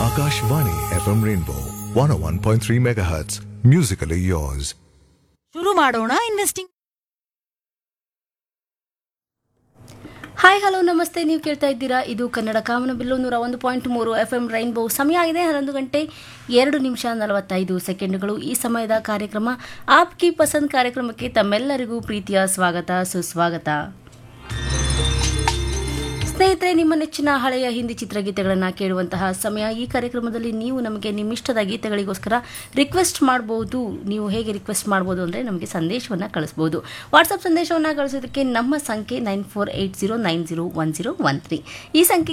Akashvani FM Rainbow 101.3 MHz. Musically yours. ಶುರು ಮಾಡೋಣ investing hi hello ನಮಸ್ತೆ ನೀವು ಕೇಳ್ತಾ ಇದ್ದೀರಾ ಇದು ಕನ್ನಡ ಕಾಮನಬಿಲ್ಲು ನೂರ ಒಂದು ಪಾಯಿಂಟ್ ಮೂರು ಎಫ್ ಎಂ ರೈನ್ಬೋ ಸಮಯ ಆಗಿದೆ ಹನ್ನೊಂದು ಗಂಟೆ ಎರಡು ನಿಮಿಷ ನಲವತ್ತೈದು ಸೆಕೆಂಡ್ಗಳು ಈ ಸಮಯದ ಕಾರ್ಯಕ್ರಮ ಆಪ್ ಕಿ ಪಸಂದ್ ಕಾರ್ಯಕ್ರಮಕ್ಕೆ ತಮ್ಮೆಲ್ಲರಿಗೂ ಪ್ರೀತಿಯ ಸ್ವಾಗತ ಸುಸ್ವಾಗತ ಸ್ನೇಹಿತರೆ ನಿಮ್ಮ ನೆಚ್ಚಿನ ಹಳೆಯ ಹಿಂದಿ ಚಿತ್ರಗೀತೆಗಳನ್ನು ಕೇಳುವಂತಹ ಸಮಯ ಈ ಕಾರ್ಯಕ್ರಮದಲ್ಲಿ ನೀವು ನಮಗೆ ನಿಮ್ಮಿಷ್ಟದ ಗೀತೆಗಳಿಗೋಸ್ಕರ ರಿಕ್ವೆಸ್ಟ್ ಮಾಡಬಹುದು ನೀವು ಹೇಗೆ ರಿಕ್ವೆಸ್ಟ್ ಮಾಡ್ಬೋದು ಅಂದರೆ ನಮಗೆ ಸಂದೇಶವನ್ನು ಕಳಿಸ್ಬೋದು ವಾಟ್ಸಪ್ ಸಂದೇಶವನ್ನು ಕಳಿಸೋದಕ್ಕೆ ನಮ್ಮ ಸಂಖ್ಯೆ nine four eight zero nine zero one zero one three ಈ ಸಂಖ್ಯೆ